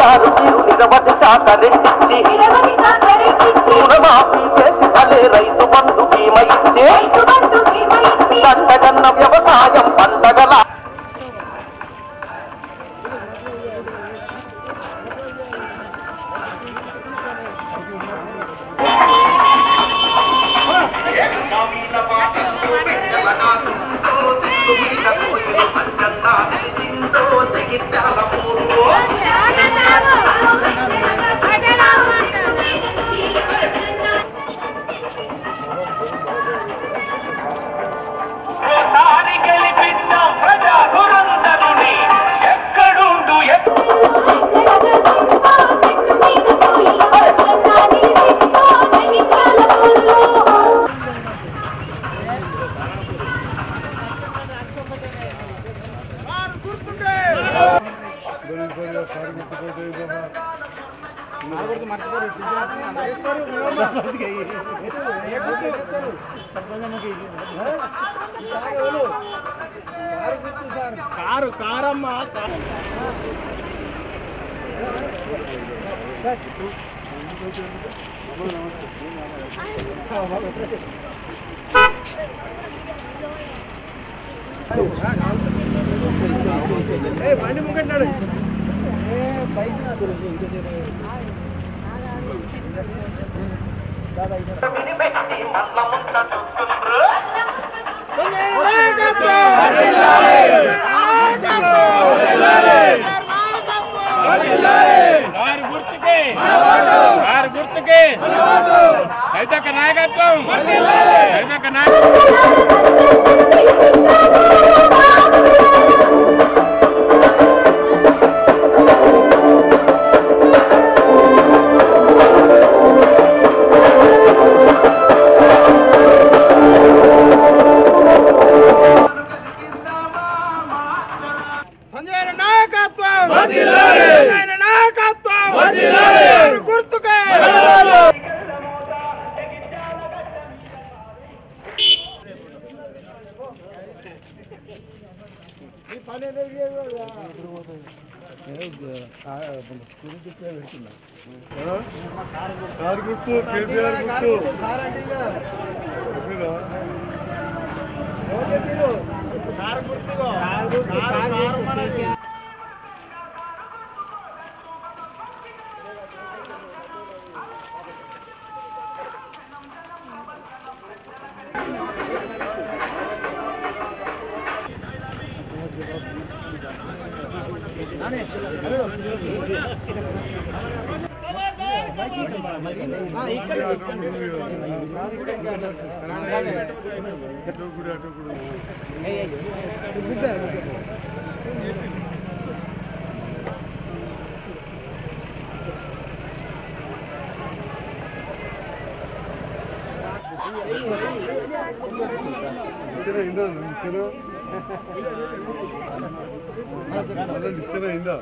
కేసీఆర్ మీరు నిరవధి శాఖ రెండించి నిరవధి కాకరెట్టించి రుణమాఫీ చేసి భలే రైతు బంధు బీమా ఇచ్చే రైతు బంధు బీమా ఇచ్చి పంటగన్న వ్యవసాయం పంటగల ఓసారి గెలిపిద్దాం ప్రజా దురంధరుని ఎక్కడుండు ఎక్కడ కారు కారమ్మ బండి ముంగంటాడు పెట్టి మల్ల ముంత చూస్తుండ్రు వారి గుర్తుకే వారి గుర్తుకే రైతక్క నాయకత్వం రైతక్క నాయకత్వం సంజయ్ నాయకత్వం సంజయ్ నాయకత్వం వారి గుర్తుకే కారు గుర్తు కేసీఆర్ గుర్తు కారు గుర్తుకో కారు కారు మనది ఇచ్చిన అయిందా ఇచ్చిన ఇచ్చిన అయిందా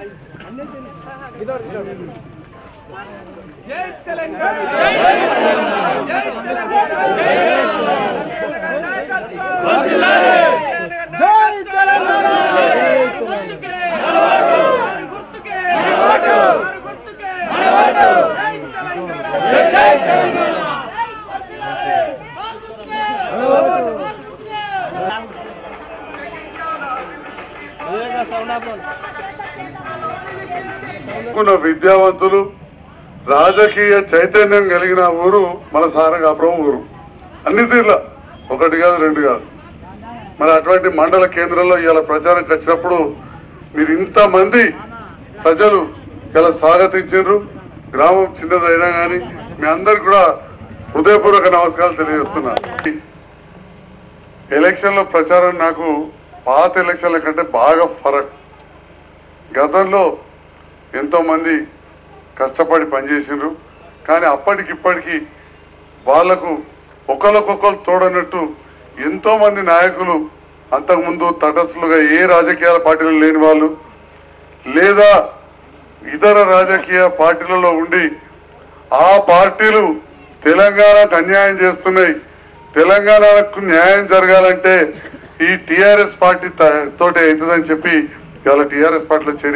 ఉన్న విద్యావంతులు రాజకీయ చైతన్యం కలిగిన ఊరు మన సారంగాపురం ఊరు అన్ని తీర్ల ఒకటి కాదు రెండు కాదు మరి అటువంటి మండల కేంద్రంలో ఇవాళ ప్రచారంకి వచ్చినప్పుడు మీరు ఇంతమంది ప్రజలు ఇలా స్వాగతించారు గ్రామం చిన్నదైనా కానీ మీ అందరికి కూడా హృదయపూర్వక నమస్కారాలు తెలియజేస్తున్నా ఎలక్షన్లో ప్రచారం నాకు పాత ఎలక్షన్ల కంటే బాగా ఫరక్ గతంలో ఎంతో మంది కష్టపడి పనిచేసిండ్రు కానీ అప్పటికిప్పటికి వాళ్లకు ఒకరికొకరు తోడనట్టు ఎంతో మంది నాయకులు అంతకుముందు తటస్థులుగా ఏ రాజకీయాల పార్టీలు లేని వాళ్ళు లేదా ఇతర రాజకీయ పార్టీలలో ఉండి ఆ పార్టీలు తెలంగాణకు అన్యాయం చేస్తున్నాయి తెలంగాణకు న్యాయం జరగాలంటే ఈ టిఆర్ఎస్ పార్టీ త- తోటి అవుతుందని చెప్పి ఇవాళ టిఆర్ఎస్ పార్టీలో చేరి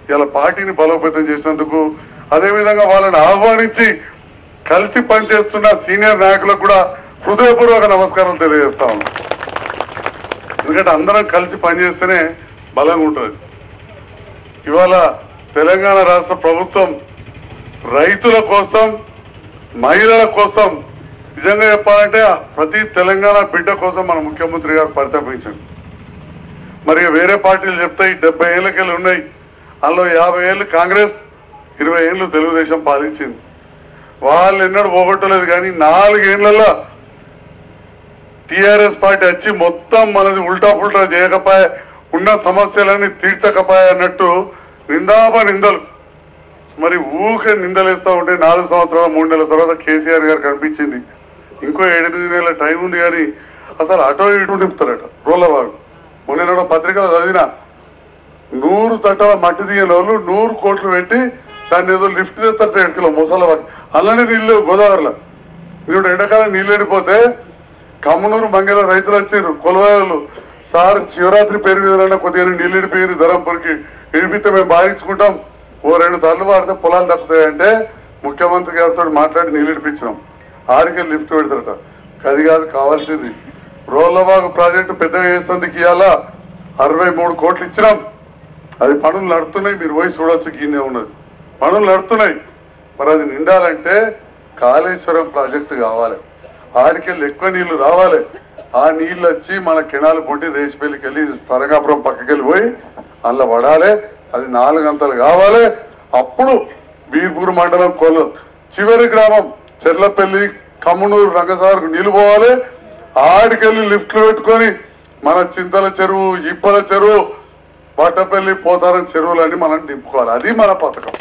ఇలా పార్టీని బలోపేతం చేసినందుకు అదేవిధంగా వాళ్ళని ఆహ్వానించి కలిసి పనిచేస్తున్న సీనియర్ నాయకులకు కూడా హృదయపూర్వక నమస్కారాలు తెలియజేస్తా ఉన్నాం ఎందుకంటే అందరం కలిసి పనిచేస్తేనే బలంగా ఉంటుంది ఇవాళ తెలంగాణ రాష్ట్ర ప్రభుత్వం రైతుల కోసం మహిళల కోసం నిజంగా చెప్పాలంటే ప్రతి తెలంగాణ బిడ్డ కోసం మన ముఖ్యమంత్రి గారు పరితపించారు మరి వేరే పార్టీలు చెప్తాయి డెబ్బై ఏళ్ళకెళ్ళి ఉన్నాయి అందులో యాభై ఏళ్ళు కాంగ్రెస్ ఇరవై ఏళ్ళు తెలుగుదేశం పాలించింది వాళ్ళు ఎన్నడూ పోగొట్టలేదు కానీ నాలుగేళ్లలో టిఆర్ఎస్ పార్టీ వచ్చి మొత్తం మనది ఉల్టా పుల్టా చేయకపోయా ఉన్న సమస్యలన్నీ తీర్చకపోయా అన్నట్టు నిందాప నిందలు మరి ఊకే నిందలేస్తా ఉంటే నాలుగు సంవత్సరాల మూడు నెలల తర్వాత కేసీఆర్ గారు కనిపించింది ఇంకో ఎనిమిది నెలల టైం ఉంది కానీ అసలు అటో ఇటు నింపుతారట రోలవాగు మొన్న నేను ఒక పత్రికలో చదివిన నూరు తట్టాల మట్టి దిగిన వాళ్ళు నూరు కోట్లు పెట్టి దాన్ని ఏదో లిఫ్ట్ చేస్తారు ఏడు కిలో ముసల అలానే నీళ్ళు గోదావరిలో ఇప్పుడు ఎండాకాలం నీళ్ళు ఎండిపోతే కమ్మనూరు మంగళ రైతులు వచ్చారు కొలవాళ్ళు సార్ శివరాత్రి పేరు మీద కొద్దిగా నీళ్ళు ఎండిపోయి ధరంపూర్కి ఎండిపితే మేము భావించుకుంటాం ఓ రెండు తల్లు వాడితే పొలాలు తప్పుతాయంటే ముఖ్యమంత్రి గారితో మాట్లాడి నీళ్ళు ఇడిపించినాం ఆడికి లిఫ్ట్ పెడతారట అది కాదు కావాల్సింది రోళ్లబాగు ప్రాజెక్టు పెద్దగా చేసేందుకు ఇవాళ అరవై మూడు కోట్లు ఇచ్చినాం అది పనులు నడుతున్నాయి మీరు పోయి చూడొచ్చు గిన్నె ఉన్నది పనులు నడుతున్నాయి మరి అది నిండాలంటే కాళేశ్వరం ప్రాజెక్టు కావాలి ఆడికెళ్ళి ఎక్కువ నీళ్లు రావాలి ఆ నీళ్ళు వచ్చి మన కెనాలు పొంటి రేసిపల్లికి వెళ్ళి స్తరంగాపురం పక్కకెళ్ళి పోయి అందులో పడాలి అది నాలుగంతలు కావాలి అప్పుడు బీర్పూర్ మండలం కొల్లు చివరి గ్రామం చెర్లపల్లి కమ్మునూరు రంగసారకు నీళ్లు పోవాలి ఆడికెళ్ళి లిఫ్ట్లు పెట్టుకొని మన చింతల చెరువు ఇప్పల చెరువు బట్టపల్లి పోతారం చెరువులన్నీ మనం నింపుకోవాలి అది మన పథకం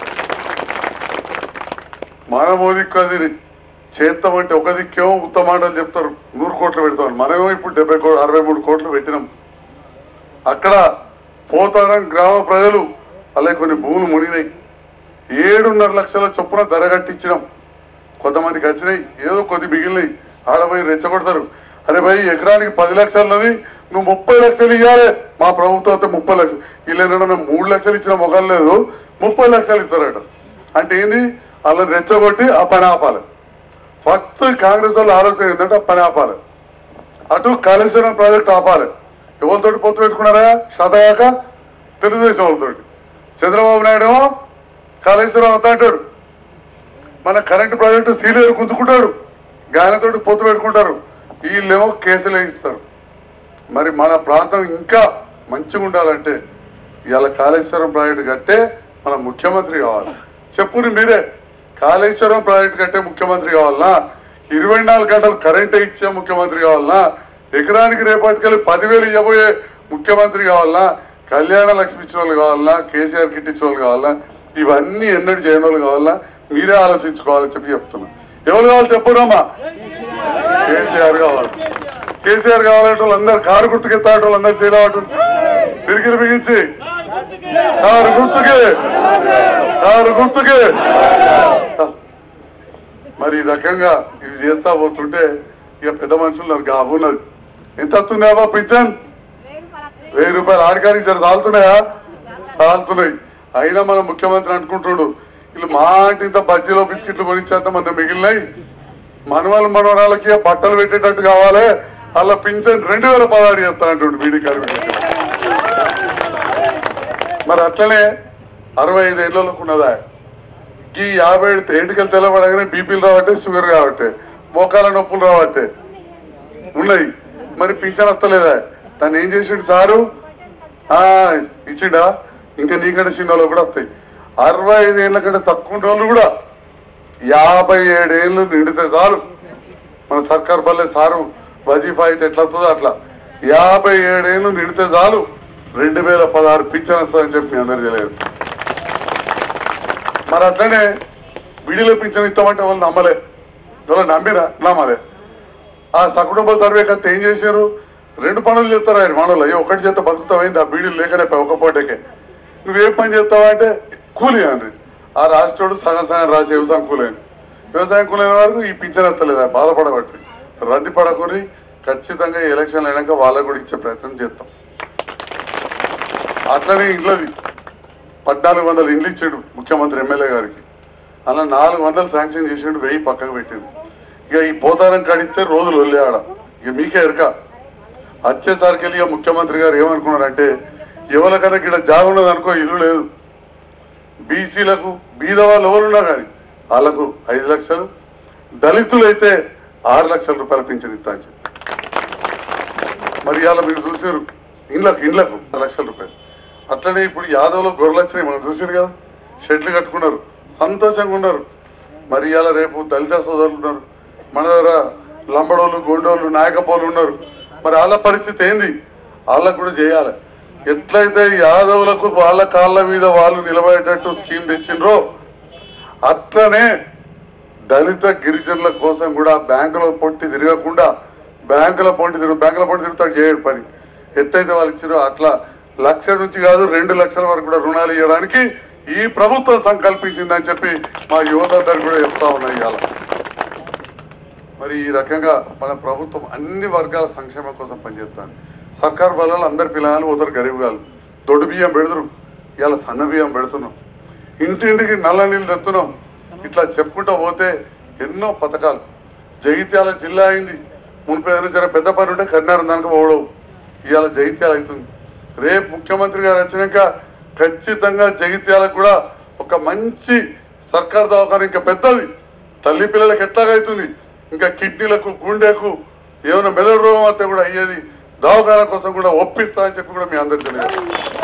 మన మోదీకి అది చేత్తం అంటే ఒక దిక్కేమో ఉత్తమ మాటలు చెప్తారు నూరు కోట్లు పెడతాం మనమేమో ఇప్పుడు డెబ్బై కోట్లు అరవై మూడు కోట్లు పెట్టినాం అక్కడ పోతారం గ్రామ ప్రజలు అలాగే కొన్ని భూములు మునిగినాయి ఏడున్నర లక్షల చొప్పున ధర కట్టించినాం కొంతమందికి వచ్చినాయి ఏదో కొద్ది మిగిలినాయి ఆడపోయి రెచ్చగొడతారు అరే భయ్ ఎకరానికి పది లక్షలది నువ్వు ముప్పై లక్షలు ఇవ్వాలి మా ప్రభుత్వం అయితే ముప్పై లక్షలు వీళ్ళు మూడు లక్షలు ఇచ్చిన మొఖం లేదు ముప్పై లక్షలు ఇస్తారట అంటే ఏంది అలా రెచ్చగొట్టి ఆ పని ఆపాలి ఫస్ట్ కాంగ్రెస్ వాళ్ళు ఆలోచన ఏంటంటే ఆ పని ఆపాలి అటు కాళేశ్వరం ప్రాజెక్ట్ ఆపాలి ఎవరితోటి పొత్తు పెట్టుకున్నారా శతయాక తెలుగుదేశం వాళ్ళతోటి చంద్రబాబు నాయుడు ఏమో కాళేశ్వరం వద్ద అంటాడు మన కరెంటు ప్రాజెక్టు సీలియర్ గుంజుకుంటాడు గాయనతోటి పొత్తు పెట్టుకుంటారు వీళ్ళేమో కేసులు వేయిస్తారు మరి మన ప్రాంతం ఇంకా మంచిగా ఉండాలంటే ఇవాళ కాళేశ్వరం ప్రాజెక్టు కట్టే మన ముఖ్యమంత్రి కావాలి చెప్పుని మీరే కాళేశ్వరం ప్రాజెక్టు కట్టే ముఖ్యమంత్రి కావాలనా ఇరవై నాలుగు గంటలు కరెంట్ ఇచ్చే ముఖ్యమంత్రి కావాలనా ఎకరానికి రేపటికెళ్ళి పదివేలు ఇవ్వబోయే ముఖ్యమంత్రి కావాలనా కళ్యాణ లక్ష్మి ఇచ్చిన వాళ్ళు కావాలనా కేసీఆర్ కిట్ ఇచ్చిన వాళ్ళు కావాలనా ఇవన్నీ ఎన్నడూ చేయని వాళ్ళు కావాలనా మీరే ఆలోచించుకోవాలని చెప్పి చెప్తున్నా ఎవరు కావాలి చెప్పుడమ్మా కేసీఆర్ కావాలి కేసీఆర్ కావాలంటే వాళ్ళందరూ కారు గుర్తుకెత్తాడు వాళ్ళందరూ చేయలేవటం తిరిగి బిగించి కారు గుర్తుకే కారు గుర్తుకే మరి ఈ రకంగా ఇవి చేస్తా పోతుంటే ఇక పెద్ద మనుషులు నాకు కాబోన్నది ఎంత వస్తుందా పింఛన్ వెయ్యి రూపాయలు ఆడికాడికి సరే చాలుతున్నాయా చాలుతున్నాయి అయినా మన ముఖ్యమంత్రి అనుకుంటున్నాడు వీళ్ళు మా అంటే ఇంత బజ్జీలో బిస్కెట్లు కొనిచ్చేంత మన మిగిలినాయి మనవాళ్ళు మనవరాలకి బట్టలు పెట్టేటట్టు కావాలి అలా పింఛన్ రెండు వేల పదహారు చేస్తా అంటుండు బీడీ కార్మికులు మరి అట్లనే అరవై ఐదు ఏళ్ళకు ఉన్నదా ఈ యాభై ఏడు ఎంటికలు తెల్లబడగానే బీపీలు రావట్టే షుగర్ కావట్టే మోకాల నొప్పులు రావట్టే ఉన్నాయి మరి పింఛన్ వస్తలేదా దాన్ని ఏం చేసిండు సారు ఆ ఇచ్చిండా ఇంకా నీకంటే చిన్న వాళ్ళు కూడా వస్తాయి అరవై ఐదు ఏళ్ళ కంటే తక్కువ ఉన్న వాళ్ళు కూడా యాభై ఏడేళ్ళు నిండితే చాలు మన సర్కార్ బల్లే సారు వజీఫా అయితే ఎట్లా వస్తుందో అట్లా యాభై ఏడేళ్ళు నిండితే చాలు రెండు వేల పదహారు పింఛన్ వస్తుందని చెప్పి మీ అందరు తెలియదు మరి అట్లనే విడిలో పింఛన్ ఇస్తామంటే వాళ్ళు నమ్మలే వాళ్ళు నమ్మిరా నమ్మలే ఆ సకుటుంబ సర్వే కత్తి ఏం చేశారు రెండు పనులు చేస్తారు ఆయన మనలో అయ్యో ఒకటి చేత బతుకుతామైంది ఆ బీడీలు లేకనే ఒక పూటకే నువ్వేం పని చేస్తావా అంటే కూలి అండి ఆ రాష్ట్రుడు సగం సగం రాసి వ్యవసాయం కూలేని వ్యవసాయం కూలైన వరకు ఈ పింఛన్ ఎత్తలేదు బాధపడబట్టి రద్దీ పడకొని ఖచ్చితంగా ఎలక్షన్ అయినాక వాళ్ళకు కూడా ఇచ్చే ప్రయత్నం చేస్తాం అట్లనే ఇంట్లోది పద్నాలుగు వందల ఇండ్లు ఇచ్చాడు ముఖ్యమంత్రి ఎమ్మెల్యే గారికి అలా నాలుగు వందలు శాంక్షన్ చేసిండు వెయ్యి పక్కకు పెట్టిండు ఇక ఈ పోతారం కడితే రోజులు వదిలే ఆడ ఇక మీకే ఎరక వచ్చేసరికి వెళ్ళి ఇక ముఖ్యమంత్రి గారు ఏమనుకున్నారంటే ఎవరికైనా ఇక్కడ జాగ ఉన్నది అనుకో ఇల్లు లేదు బీసీలకు బీద వాళ్ళు ఎవరున్నా కానీ వాళ్ళకు ఐదు లక్షలు దళితులైతే ఆరు లక్షల రూపాయలు పింఛన్ ఇస్తా అని చెప్పి మరి ఇవాళ మీరు చూసారు ఇండ్లకు ఇండ్లకు ఆరు లక్షల రూపాయలు అట్లనే ఇప్పుడు యాదవ్లో గొర్రెలు వచ్చినాయి మనం చూసారు కదా షెడ్లు కట్టుకున్నారు సంతోషంగా ఉన్నారు మరి ఇవాళ రేపు దళిత సోదరులు ఉన్నారు మన దగ్గర లంబడోళ్ళు గోండోళ్ళు నాయకపోలు ఉన్నారు మరి వాళ్ళ పరిస్థితి ఏంది వాళ్ళకు కూడా చేయాలి ఎట్లయితే యాదవులకు వాళ్ళ కాళ్ళ మీద వాళ్ళు నిలబడేటట్టు స్కీమ్ తెచ్చిండ్రో అట్లనే దళిత గిరిజనుల కోసం కూడా బ్యాంకులో పొట్టి తిరగకుండా బ్యాంకుల పొట్టి తిరుగు బ్యాంకుల పొట్టి తిరుగుతాడు చేయడు పని ఎట్లయితే వాళ్ళు ఇచ్చారో అట్లా లక్ష నుంచి కాదు రెండు లక్షల వరకు కూడా రుణాలు ఇవ్వడానికి ఈ ప్రభుత్వం సంకల్పించిందని చెప్పి మా యువత అందరు కూడా చెప్తా ఉన్నాయి ఇవాళ మరి ఈ రకంగా మన ప్రభుత్వం అన్ని వర్గాల సంక్షేమం కోసం పనిచేస్తాను సర్కార్ బలాలు అందరి పిల్లలు పోతారు గరీబ్ గాలు దొడ్డు బియ్యం పెడతారు ఇవాళ సన్న బియ్యం పెడుతున్నాం ఇంటింటికి నల్ల నీళ్ళు తెస్తున్నాం ఇట్లా చెప్పుకుంటూ పోతే ఎన్నో పథకాలు జగిత్యాల జిల్లా అయింది మునిపై ఏదైనా జర పెద్ద పని ఉంటే కరీంనగర్ దానికి పోవడం ఇవాళ జగిత్యాల అవుతుంది రేపు ముఖ్యమంత్రి గారు వచ్చినాక ఖచ్చితంగా జగిత్యాలకు కూడా ఒక మంచి సర్కార్ దవాఖాన ఇంకా పెద్దది తల్లి పిల్లలకి ఎట్లాగైతుంది ఇంకా కిడ్నీలకు గుండెకు ఏమైనా మెదడు రోగం వస్తే కూడా అయ్యేది దవాఖాన కోసం కూడా ఒప్పిస్తా అని చెప్పి కూడా మీ అందరికి తెలియదు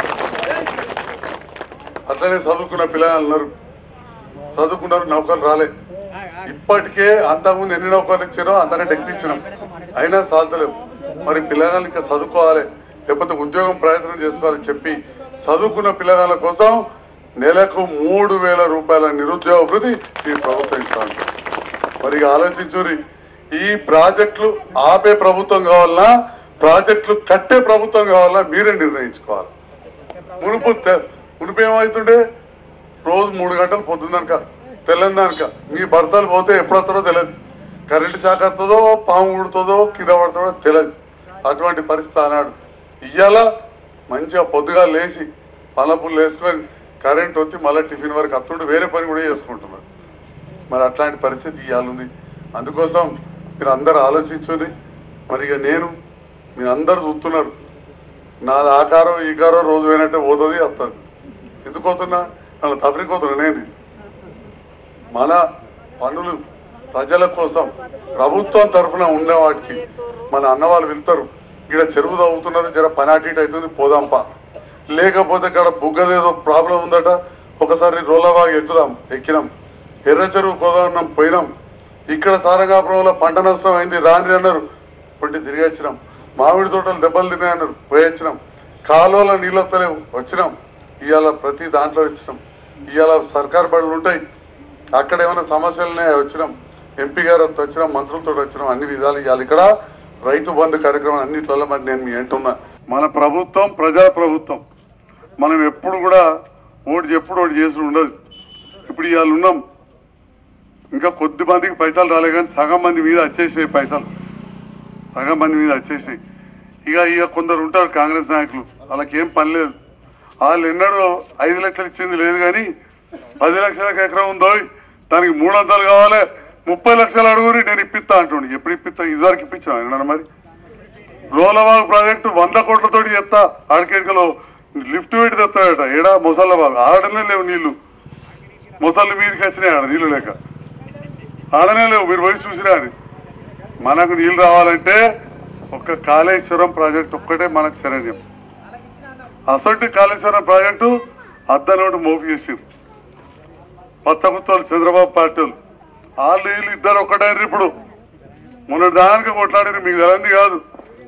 అట్లనే చదువుకున్న పిల్లలు ఉన్నారు చదువుకున్నారు నౌకలు రాలే ఇప్పటికే అంతకుముందు ఎన్ని నౌకర్లు ఇచ్చారో అంతకంటే ఎక్కువ ఇచ్చినాం అయినా సాధలేవు మరి పిల్లగాళ్ళు ఇంకా చదువుకోవాలి లేకపోతే ఉద్యోగం ప్రయత్నం చేసుకోవాలని చెప్పి చదువుకున్న పిల్లగాళ్ళ కోసం నెలకు మూడు వేల రూపాయల నిరుద్యోగ వృద్ధి ఈ ప్రభుత్వం ఇస్తాను మరి ఇక ఆలోచించురి ఈ ప్రాజెక్టులు ఆపే ప్రభుత్వం కావాలన్నా ప్రాజెక్టులు కట్టే ప్రభుత్వం కావాలన్నా మీరే నిర్ణయించుకోవాలి మునుపు తె- మునుపు ఏమవుతుండే రోజు మూడు గంటలు పొద్దుందనక తెల్లందనక మీ భర్తలు పోతే ఎప్పుడొస్తారో తెలియదు కరెంటు షాక్ వస్తుందో పాము ఉడుతుందో కింద పడుతుందో తెలియదు అటువంటి పరిస్థితి అన్నాడు ఇయ్యాల మంచిగా పొద్దుగా లేచి పలపులు వేసుకొని కరెంట్ వచ్చి మళ్ళీ టిఫిన్ వరకు వస్తుంటే వేరే పని కూడా చేసుకుంటున్నాడు మరి అట్లాంటి పరిస్థితి ఇవాళ ఉంది అందుకోసం మీరు అందరు ఆలోచించుని మరి ఇక నేను మీరు అందరు చూస్తున్నారు నా ఆకారం ఈకారం రోజు పోయినట్టే పోతుంది వస్తుంది ఎందుకు పోతున్నా నన్ను తవరిపోతున్నా నేను మన పనులు ప్రజల కోసం ప్రభుత్వం తరఫున ఉండే వాటికి మన అన్న వాళ్ళు వెళ్తారు ఇక్కడ చెరువు తవ్వుతున్నారు జర పని అటు ఇటు అవుతుంది పోదాంపా లేకపోతే ఇక్కడ బుగ్గలేదో ప్రాబ్లం ఉందట ఒకసారి రోలబాగ్ ఎక్కుదాం ఎక్కినాం ఎర్ర చెరువు పోదాం పోయినాం ఇక్కడ సారంగాపురంలో పంట నష్టం అయింది రాని అన్నారు పొట్టి తిరిగి వచ్చినాం మామిడి తోటలు దెబ్బలు తిన్నాయన్నారు పోయి వచ్చినాం కాలువల నీళ్ళు వస్తలేవు వచ్చినాం ఇవాళ ప్రతి దాంట్లో వచ్చినాం ఇవాళ సర్కార్ బడులు ఉంటాయి అక్కడ ఏమైనా సమస్యలు ఉన్నాయా వచ్చినాం ఎంపీ గారు వచ్చినాం మంత్రులతో వచ్చినాం అన్ని విధాలు ఇవాళ ఇక్కడ రైతు బంధు కార్యక్రమం అన్నిట్లలో మరి నేను మీ అంటున్నా మన ప్రభుత్వం ప్రజా ప్రభుత్వం మనం ఎప్పుడు కూడా ఓటు ఎప్పుడు ఓటు చేసి ఉండదు ఇప్పుడు ఇవాళ ఉన్నాం ఇంకా కొద్ది మందికి పైసలు రాలే కానీ సగం మంది మీద వచ్చేసాయి పైసలు సగం మంది మీద వచ్చేసాయి ఇక ఇక కొందరు ఉంటారు కాంగ్రెస్ నాయకులు వాళ్ళకి ఏం పని లేదు వాళ్ళు ఎన్నడూ ఐదు లక్షలు ఇచ్చింది లేదు కానీ పది లక్షలకు ఎకరం ఉందో దానికి మూడు వందలు కావాలి ముప్పై లక్షలు అడుగురి నేను ఇప్పిస్తా అంటుండు ఎప్పుడు ఇప్పిస్తా ఇదివరకు ఇప్పించాను ఎన్నడూ మరి రోలబాగ్ ప్రాజెక్టు వంద కోట్లతోటి చెప్తా ఆడికేడికలో లిఫ్ట్ పెట్టి తెస్తాడట ఏడా మొసళ్ళబాగ్ ఆడనే లేవు నీళ్లు మొసళ్ళు మీదకి వచ్చినాయి ఆడ నీళ్లు లేక ఆడనే లేవు మీరు పోయి చూసిరా అది మనకు నీళ్లు రావాలంటే ఒక్క కాళేశ్వరం ప్రాజెక్ట్ ఒక్కటే మనకు శరణ్యం అసొంటి కాళేశ్వరం ప్రాజెక్టు అద్దనోటి మోపు చేసింది పచ్చగుత్తోలు చంద్రబాబు పార్టీలు వాళ్ళు వీళ్ళు ఇద్దరు ఒక్కటైన ఇప్పుడు మొన్నటి దానికి కొట్లాడిన మీకు తెలంది కాదు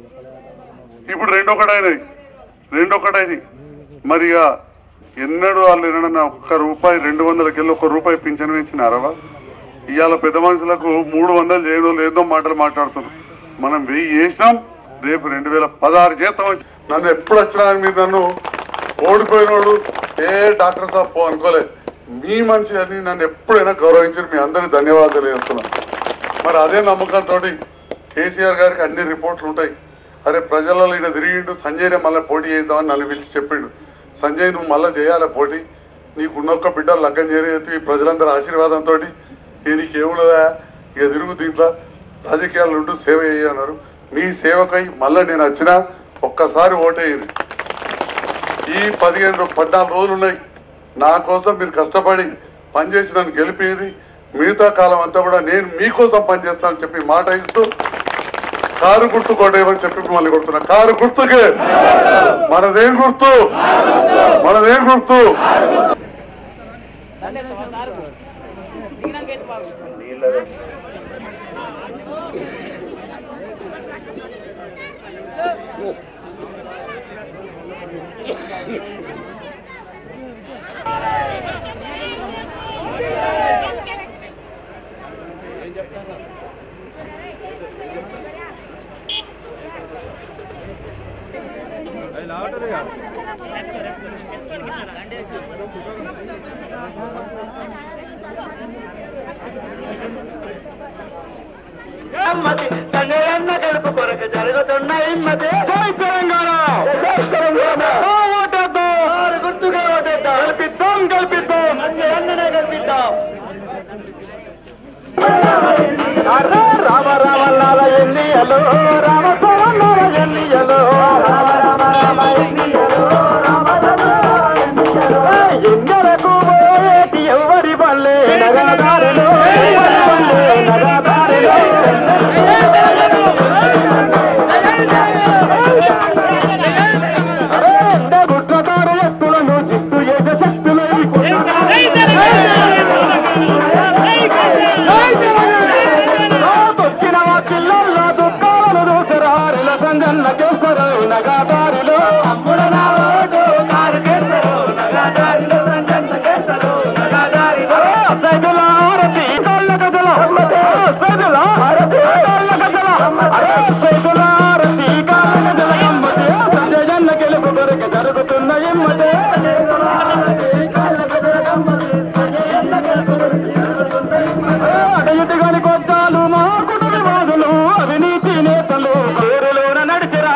ఇప్పుడు రెండు ఒకటైనాయి రెండు ఒకటైనాయి మరి ఇక ఎన్నడూ వాళ్ళు ఎన్నడన్నా ఒక్క రూపాయి రెండు వందలకి వెళ్ళి ఒక్క రూపాయి పింఛన్ పెంచినారవా ఇవాళ పెద్ద మనుషులకు మూడు వందలు చేయడం లేదో మాటలు మాట్లాడుతున్నారు మనం వెయ్యి చేసినాం రేపు రెండు వేల పదహారు చేస్తాం వచ్చి- నన్ను ఎప్పుడు వచ్చినా మీరు నన్ను ఓడిపోయినోడు ఏ డాక్టర్ సాబ్ పో అనుకోలే మీ మనిషి అని నన్ను ఎప్పుడైనా గౌరవించారు మీ అందరికి ధన్యవాదాలు చెప్తున్నాను మరి అదే నమ్మకంతో కేసీఆర్ గారికి అన్ని రిపోర్ట్లు ఉంటాయి అరే ప్రజలలో ఈయన తిరిగిండు సంజయ్నే మళ్ళీ పోటీ చేద్దామని నన్ను పిలిచి చెప్పిండు సంజయ్ నువ్వు మళ్ళీ చేయాలి పోటీ నీకున్న ఒక్క బిడ్డ లగ్గం చేరి ప్రజలందరి ఆశీర్వాదంతో నీకేమున్నదా ఇక తిరుగు దీంట్లో రాజకీయాలు ఉంటూ సేవ చేయి అన్నారు మీ సేవకై మళ్ళీ నేను వచ్చినా ఒక్కసారి ఓటేయండి ఈ పదిహేను పద్నాలుగు రోజులు ఉన్నాయి నా కోసం మీరు కష్టపడి పనిచేసి నన్ను గెలిపేది మిగతా కాలం అంతా కూడా నేను మీకోసం పనిచేస్తానని చెప్పి మాట ఇస్తూ కారు గుర్తు కొట్టేయమని చెప్పి మిమ్మల్ని కొడుతున్నా కారు గుర్తుకే మనదేం గుర్తు మనదేం గుర్తు సంగయన్న గెలుపు కొరకు జరుగుతున్న ఇమ్మతి జై తెలంగాణ జై తెలంగాణ ఓ ఓటేద్దాం ఆరు గుర్తుగా ఓటేద్దాం గెలిపిద్దాం గెలిపిద్దాం సంగయన్ననే గెలిపిద్దాం రామ రామ లాల ఎన్నియలో రామ సవన్నాల ఎన్నియలో రామ రామ రామ ఎన్నియలో రామ రామ ఎన్నియలో ఎన్నెలకు పోయేటి ఎవరి పల్లె నగదారిలో ఎవరి పల్లె నగదారిలో గుట్లతారు ఎత్తులను చిత్తు చేసే శక్తులు తొక్కిన పిల్లల్లో దుఃఖాలను దూసరారిల సంజన్న చేస్తారు నగాదారిలో అమ్ముడు నా ఓటు కారు చేస్తారు నగాదారిలో సంజన్న చేస్తారు నగాదారిలో సైదుల హారతి కళ్ళ గజల సైదుల హారతి కళ్ళ గజల సైదుల హారతి కాళ్ళ గజల గమ్మతే సంజయన్న గెలుపు కొరకు జరుగుతున్న ఇమ్మతే అడయుటిగాని కొచ్చాలు మా కుటుంబ బాధలు అవినీతి నేతలు పేరులోన నడిచిరా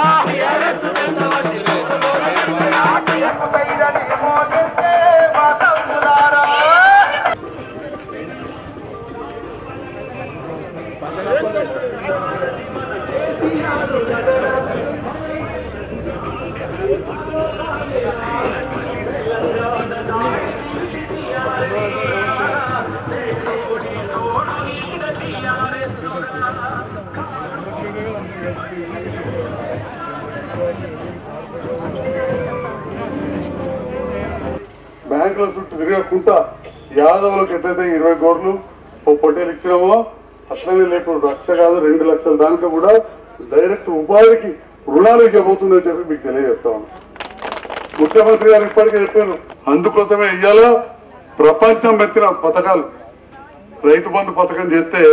బ్యాంకుల చుట్టూ తిరగకుండా యాదవులకు ఎట్లయితే ఇరవై కోట్లు ఓ పొట్టేలు ఇచ్చినామో అట్లనే లేపు లక్ష కాదు రెండు లక్షల దానిక కూడా డైరెక్ట్ ఉపాధికి రుణాలు ఇవ్వబోతుందని చెప్పి మీకు తెలియజేస్తా ఉన్నాను ముఖ్యమంత్రి గారు ఇప్పటికే చెప్పారు అందుకోసమే ఇయ్యాల ప్రపంచం మెత్తిన పథకాలు రైతు బంధు పథకం చేస్తే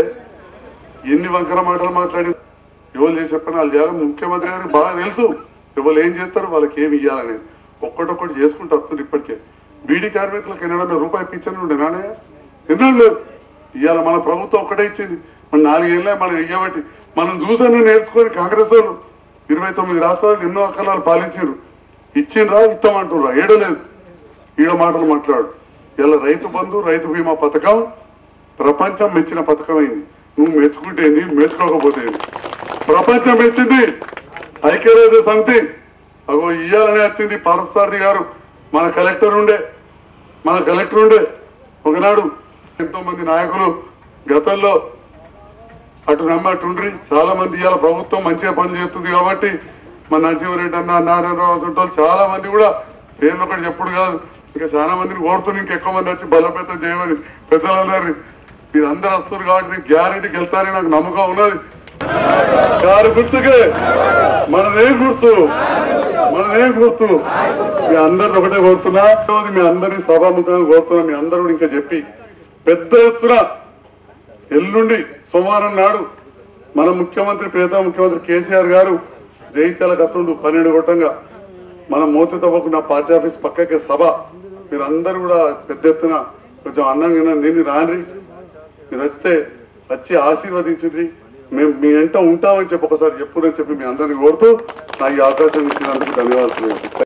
ఎన్ని వంకర మాటలు మాట్లాడి ఎవరు చేసి చెప్పిన వాళ్ళు చేయాలి ముఖ్యమంత్రి గారికి బాగా తెలుసు ఎవరు ఏం చేస్తారు వాళ్ళకి ఏమి ఇవ్వాలనేది ఒక్కటొక్కటి చేసుకుంటూ వస్తుంది ఇప్పటికే బీడీ కార్మికులకు ఎన్నడన్నా రూపాయి పిచ్చని ఉండే నానే ఎన్నో లేదు ఇవాళ మన ప్రభుత్వం ఒక్కటే ఇచ్చింది మన నాలుగేళ్ళే మనం ఇయ్యబట్టి మనం చూసానే నేర్చుకొని కాంగ్రెస్ వాళ్ళు ఇరవై తొమ్మిది రాష్ట్రాలకు ఎన్నో అక్కలాలు పాలించారు ఇచ్చిండ్రా ఇస్తామంటుర్రా ఏడలేదు ఈడ మాటలు మాట్లాడు ఇలా రైతు బంధు రైతు బీమా పథకం ప్రపంచం మెచ్చిన పథకం అయింది నువ్వు మెచ్చుకుంటే ఏంది మెచ్చుకోకపోతే ఏంది ప్రపంచం మెచ్చింది ఐక్యరాజ్య సమితి అగో ఇయ్యాలనే వచ్చింది పారసారథి గారు మన కలెక్టర్ ఉండే మన కలెక్టర్ ఉండే ఒకనాడు ఎంతో మంది నాయకులు గతంలో అటు నమ్మి అటు ఉండ్రి చాలా మంది ఇవాళ ప్రభుత్వం మంచిగా పని చేస్తుంది కాబట్టి మన నరసింహారెడ్డి అన్న నారాయణరావు అసలు చాలా మంది కూడా పేర్లు ఒకటి చెప్పుడు కాదు ఇంకా చాలా మందిని కోరుతున్నారు ఇంకెక్కువ మంది వచ్చి బలోపేతం చేయమని పెద్దలు అన్నారు మీరు అందరు వస్తారు కాబట్టి నేను గ్యారెంటీకి వెళ్తారని నాకు నమ్మకం ఉన్నది కారు గుర్తుకే మనదేం గుర్తు మనదేం గుర్తు మీ అందరిని ఒకటే కోరుతున్నా రోజు మీ అందరినీ సభాముఖంగా కోరుతున్నా మీ అందరూ కూడా ఇంకా చెప్పి పెద్ద ఎత్తున ఎల్లుండి సోమవారం నాడు మన ముఖ్యమంత్రి ప్రియతమ ముఖ్యమంత్రి కేసీఆర్ గారు జైత్యాల గతుండు పన్నెండు గొట్టంగా మన మోతి తవ్వకుండా పార్టీ ఆఫీస్ పక్కకి సభ మీరు అందరూ కూడా పెద్ద ఎత్తున కొంచెం అన్నంగా నేను రాన్రి మీరు వస్తే వచ్చి ఆశీర్వదించింది మేము మీ వెంట ఉంటామని చెప్పి ఒకసారి చెప్పునని చెప్పి మీ అందరిని కోరుతూ నాకు ఈ అవకాశం ఇచ్చినందుకు ధన్యవాదాలు